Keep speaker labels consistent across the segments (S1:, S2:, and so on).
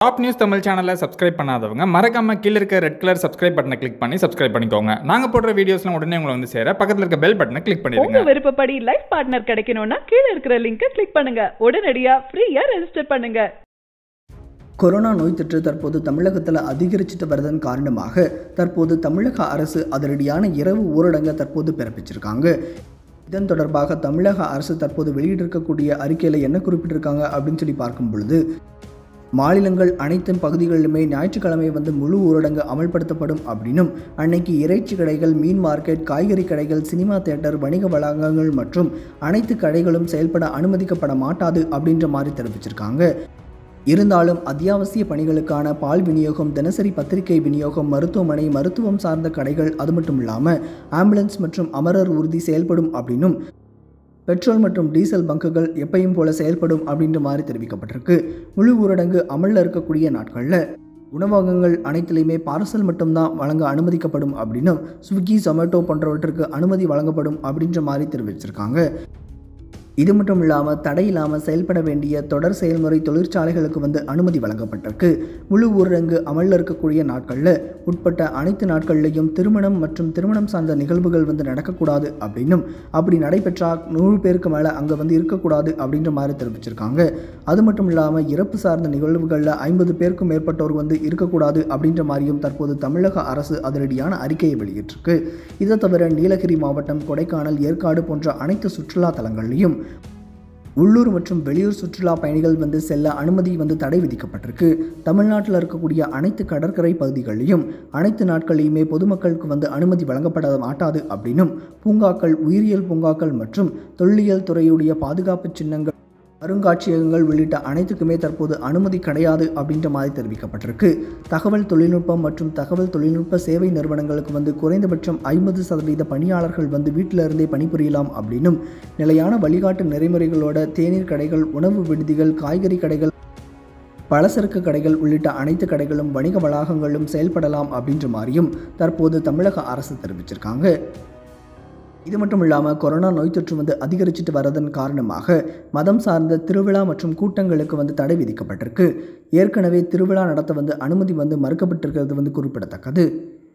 S1: top news Tamil சேனலை subscribe பண்ணாதவங்க மறக்காம கீழ இருக்க ரெட் கலர் சப்ஸ்கிரைப் பட்டனை கிளிக் பண்ணி சப்ஸ்கிரைப் பண்ணிக்கோங்க நாங்க போடுற வீடியோஸ்லாம் உடனே உங்களை வந்து சேர பக்கத்துல இருக்க பெல் பட்டனை கிளிக்
S2: உங்க
S1: பண்ணிடுங்க
S2: விருப்பப்படி லைஃப் பார்ட்னர் கிடைக்கணும்னா கீழ இருக்கிற லிங்கை கிளிக் பண்ணுங்க உடனடியா ஃப்ரீயா ரெஜிஸ்டர் பண்ணுங்க
S3: கொரோனா நோய் தொற்று தற்போது தமிழகத்தில் அதிகரிச்சுட்டு வருவதன் காரணமாக தற்போது தமிழக அரசு அதிரடியான இரவு ஊரடங்கை தற்போது பிறப்பிச்சிருக்காங்க இதன் தொடர்பாக தமிழக அரசு தற்போது வெளியிட்டிருக்கக்கூடிய அறிக்கையில் என்ன குறிப்பிட்டிருக்காங்க அப்படின்னு சொல்லி பார்க்கும் பொழுது மாநிலங்கள் அனைத்து பகுதிகளிலுமே ஞாயிற்றுக்கிழமை வந்து முழு ஊரடங்கு அமல்படுத்தப்படும் அப்படின்னும் அன்னைக்கு இறைச்சி கடைகள் மீன் மார்க்கெட் காய்கறி கடைகள் சினிமா தியேட்டர் வணிக வளாகங்கள் மற்றும் அனைத்து கடைகளும் செயல்பட அனுமதிக்கப்பட மாட்டாது அப்படின்ற மாதிரி தெரிவிச்சிருக்காங்க இருந்தாலும் அத்தியாவசிய பணிகளுக்கான பால் விநியோகம் தினசரி பத்திரிகை விநியோகம் மருத்துவமனை மருத்துவம் சார்ந்த கடைகள் அது மட்டும் இல்லாமல் ஆம்புலன்ஸ் மற்றும் அமரர் ஊர்தி செயல்படும் அப்படின்னும் பெட்ரோல் மற்றும் டீசல் பங்குகள் எப்பயும் போல செயல்படும் அப்படின்ற மாதிரி தெரிவிக்கப்பட்டிருக்கு முழு ஊரடங்கு அமலில் இருக்கக்கூடிய நாட்களில் உணவகங்கள் அனைத்துலேயுமே பார்சல் மட்டும்தான் வழங்க அனுமதிக்கப்படும் அப்படின்னும் ஸ்விக்கி ஜொமேட்டோ போன்றவற்றிற்கு அனுமதி வழங்கப்படும் அப்படின்ற மாதிரி தெரிவிச்சிருக்காங்க இது மட்டும் இல்லாமல் தடை இல்லாமல் செயல்பட வேண்டிய தொடர் செயல்முறை தொழிற்சாலைகளுக்கு வந்து அனுமதி வழங்கப்பட்டிருக்கு முழு ஊரடங்கு அமலில் இருக்கக்கூடிய நாட்களில் உட்பட்ட அனைத்து நாட்கள்லையும் திருமணம் மற்றும் திருமணம் சார்ந்த நிகழ்வுகள் வந்து நடக்கக்கூடாது அப்படின்னும் அப்படி நடைபெற்றால் நூறு பேருக்கு மேலே அங்கே வந்து இருக்கக்கூடாது அப்படின்ற மாதிரி தெரிவிச்சிருக்காங்க அது மட்டும் இல்லாமல் இறப்பு சார்ந்த நிகழ்வுகளில் ஐம்பது பேருக்கும் மேற்பட்டோர் வந்து இருக்கக்கூடாது அப்படின்ற மாதிரியும் தற்போது தமிழக அரசு அதிரடியான அறிக்கையை வெளியிட்டிருக்கு இதை தவிர நீலகிரி மாவட்டம் கொடைக்கானல் ஏற்காடு போன்ற அனைத்து சுற்றுலா தலங்கள்லையும் உள்ளூர் மற்றும் வெளியூர் சுற்றுலா பயணிகள் வந்து செல்ல அனுமதி வந்து தடை விதிக்கப்பட்டிருக்கு தமிழ்நாட்டில் இருக்கக்கூடிய அனைத்து கடற்கரை பகுதிகளிலும் அனைத்து நாட்களையுமே பொதுமக்களுக்கு வந்து அனுமதி வழங்கப்பட மாட்டாது அப்படின்னும் பூங்காக்கள் உயிரியல் பூங்காக்கள் மற்றும் தொல்லியல் துறையுடைய பாதுகாப்பு சின்னங்கள் அருங்காட்சியகங்கள் உள்ளிட்ட அனைத்துக்குமே தற்போது அனுமதி கிடையாது அப்படின்ற மாதிரி தெரிவிக்கப்பட்டிருக்கு தகவல் தொழில்நுட்பம் மற்றும் தகவல் தொழில்நுட்ப சேவை நிறுவனங்களுக்கு வந்து குறைந்தபட்சம் ஐம்பது சதவீத பணியாளர்கள் வந்து வீட்டில இருந்தே பணிபுரியலாம் அப்படின்னும் நிலையான வழிகாட்டு நெறிமுறைகளோட தேநீர் கடைகள் உணவு விடுதிகள் காய்கறி கடைகள் பலசரக்கு கடைகள் உள்ளிட்ட அனைத்து கடைகளும் வணிக வளாகங்களும் செயல்படலாம் அப்படின்ற மாதிரியும் தற்போது தமிழக அரசு தெரிவிச்சிருக்காங்க இது மட்டும் இல்லாமல் கொரோனா நோய் தொற்று வந்து அதிகரிச்சுட்டு வரதன் காரணமாக மதம் சார்ந்த திருவிழா மற்றும் கூட்டங்களுக்கு வந்து தடை விதிக்கப்பட்டிருக்கு ஏற்கனவே திருவிழா நடத்த வந்து அனுமதி வந்து மறுக்கப்பட்டிருக்கிறது வந்து குறிப்பிடத்தக்கது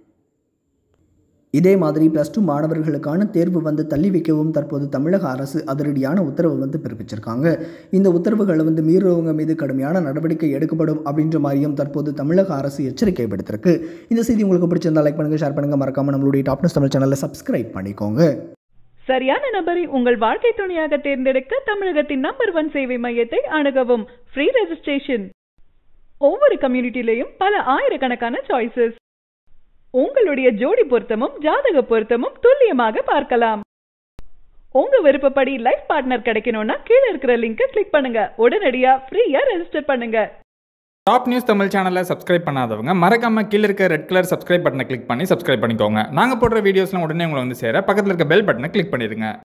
S3: இதே மாதிரி ப்ளஸ் டூ மாணவர்களுக்கான தேர்வு வந்து தள்ளி வைக்கவும் தற்போது தமிழக அரசு அதிரடியான உத்தரவு வந்து பிறப்பிச்சிருக்காங்க இந்த உத்தரவுகளை வந்து மீறுறவங்க மீது கடுமையான நடவடிக்கை எடுக்கப்படும் அப்படின்ற மாதிரியும் தற்போது தமிழக அரசு எச்சரிக்கை விடுத்திருக்கு இந்த செய்தி உங்களுக்கு பிடிச்சிருந்தா லைக் பண்ணுங்க ஷேர் பண்ணுங்க மறக்காம நம்மளுடைய டாப் நியூஸ் தமிழ் சேனலை சப்ஸ்கிரைப் பண்ணிக்கோங்க
S2: சரியான நபரை உங்கள் வாழ்க்கை துணையாக தேர்ந்தெடுக்க தமிழகத்தின் நம்பர் ஒன் சேவை மையத்தை அணுகவும் ஃப்ரீ ரெஜிஸ்ட்ரேஷன் ஒவ்வொரு கம்யூனிட்டிலையும் பல ஆயிரக்கணக்கான சாய்ஸஸ் உங்களுடைய ஜோடி பொருத்தமும் ஜாதக பொருத்தமும் துல்லியமாக பார்க்கலாம் உங்க விருப்பப்படி லைஃப் பார்ட்னர் கிடைக்கணும்னா கீழ இருக்கிற லிங்கை கிளிக் பண்ணுங்க உடனடியா ஃப்ரீயா ரெஜிஸ்டர் பண்ணுங்க
S1: டாப் நியூஸ் தமிழ் சேனலை சப்ஸ்கிரைப் பண்ணாதவங்க மறக்காம கீழ இருக்க ரெட் கலர் சப்ஸ்கிரைப் பட்டனை கிளிக் பண்ணி சப்ஸ்கிரைப் பண்ணிக்கோங்க நாங்க போடுற வீடியோஸ்லாம் உடனே உங்களை வந்து சேர பக்கத்துல இருக்க பெல் பட்டனை கிளிக் பண்ணிடுங்க